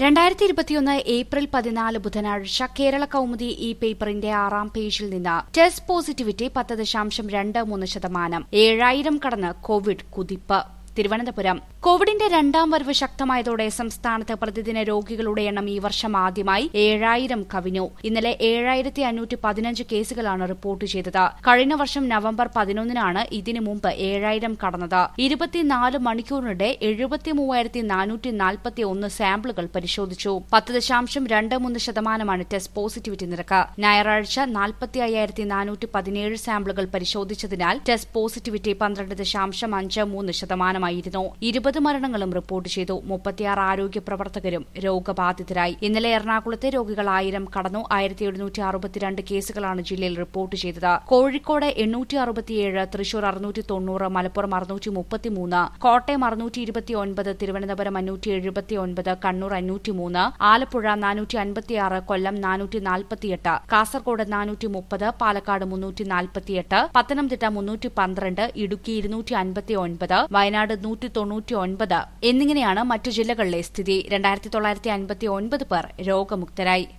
രണ്ടായിരത്തി ഇരുപത്തിയൊന്ന് ഏപ്രിൽ പതിനാല് ബുധനാഴ്ച കേരള കൌമുദി ഈ പേപ്പറിന്റെ ആറാം പേജിൽ നിന്ന് ടെസ്റ്റ് പോസിറ്റിവിറ്റി പത്ത് ദശാംശം രണ്ട് മൂന്ന് ശതമാനം ഏഴായിരം കടന്ന് കോവിഡ് കുതിപ്പ് തിരുവനന്തപുരം കോവിഡിന്റെ രണ്ടാം വരവ് ശക്തമായതോടെ സംസ്ഥാനത്ത് പ്രതിദിന രോഗികളുടെ എണ്ണം ഈ വർഷം ആദ്യമായി ഏഴായിരം കവിഞ്ഞു ഇന്നലെ ഏഴായിരത്തി അഞ്ഞൂറ്റി പതിനഞ്ച് കേസുകളാണ് റിപ്പോർട്ട് ചെയ്തത് കഴിഞ്ഞ വർഷം നവംബർ പതിനൊന്നിനാണ് ഇതിനു മുമ്പ് ഏഴായിരം കടന്നത് ഇരുപത്തിനാല് മണിക്കൂറിനിടെ എഴുപത്തി മൂവായിരത്തി നാനൂറ്റി നാൽപ്പത്തി ഒന്ന് സാമ്പിളുകൾ പരിശോധിച്ചു പത്ത് ദശാംശം രണ്ട് മൂന്ന് ശതമാനമാണ് ടെസ്റ്റ് പോസിറ്റിവിറ്റി നിരക്ക് ഞായറാഴ്ച നാൽപ്പത്തി അയ്യായിരത്തി നാനൂറ്റി പതിനേഴ് സാമ്പിളുകൾ പരിശോധിച്ചതിനാൽ ടെസ്റ്റ് പോസിറ്റിവിറ്റി പന്ത്രണ്ട് ദശാംശം അഞ്ച് മൂന്ന് ശതമാനമായിരുന്നു ഇരുപത് മരണങ്ങളും റിപ്പോർട്ട് ചെയ്തു മുപ്പത്തിയാറ് ആരോഗ്യ പ്രവർത്തകരും രോഗബാധിതരായി ഇന്നലെ എറണാകുളത്തെ രോഗികൾ ആയിരം കടന്നു ആയിരത്തി എഴുന്നൂറ്റി അറുപത്തിരണ്ട് കേസുകളാണ് ജില്ലയിൽ റിപ്പോർട്ട് ചെയ്തത് കോഴിക്കോട് എണ്ണൂറ്റി അറുപത്തിയേഴ് തൃശൂർ അറുന്നൂറ്റി തൊണ്ണൂറ് മലപ്പുറം അറുന്നൂറ്റി മുപ്പത്തിമൂന്ന് കോട്ടയം അറുന്നൂറ്റി ഇരുപത്തിയൊൻപത് തിരുവനന്തപുരം അഞ്ഞൂറ്റി എഴുപത്തിയൊൻപത് കണ്ണൂർ അഞ്ഞൂറ്റിമൂന്ന് ആലപ്പുഴ നാനൂറ്റി അൻപത്തിയാറ് കൊല്ലം നാനൂറ്റി നാൽപ്പത്തിയെട്ട് കാസർഗോഡ് നാനൂറ്റി മുപ്പത് പാലക്കാട് മുന്നൂറ്റി നാൽപ്പത്തിയെട്ട് പത്തനംതിട്ട മുന്നൂറ്റി പന്ത്രണ്ട് ഇടുക്കി ഇരുന്നൂറ്റി അൻപത്തിയൊൻപത് വയനാട് നൂറ്റി തൊണ്ണൂറ്റി ഒൻപത് എന്നിങ്ങനെയാണ് മറ്റു ജില്ലകളിലെ സ്ഥിതി രണ്ടായിരത്തി തൊള്ളായിരത്തി അൻപത്തി ഒൻപത് പേർ രോഗമുക്തരായി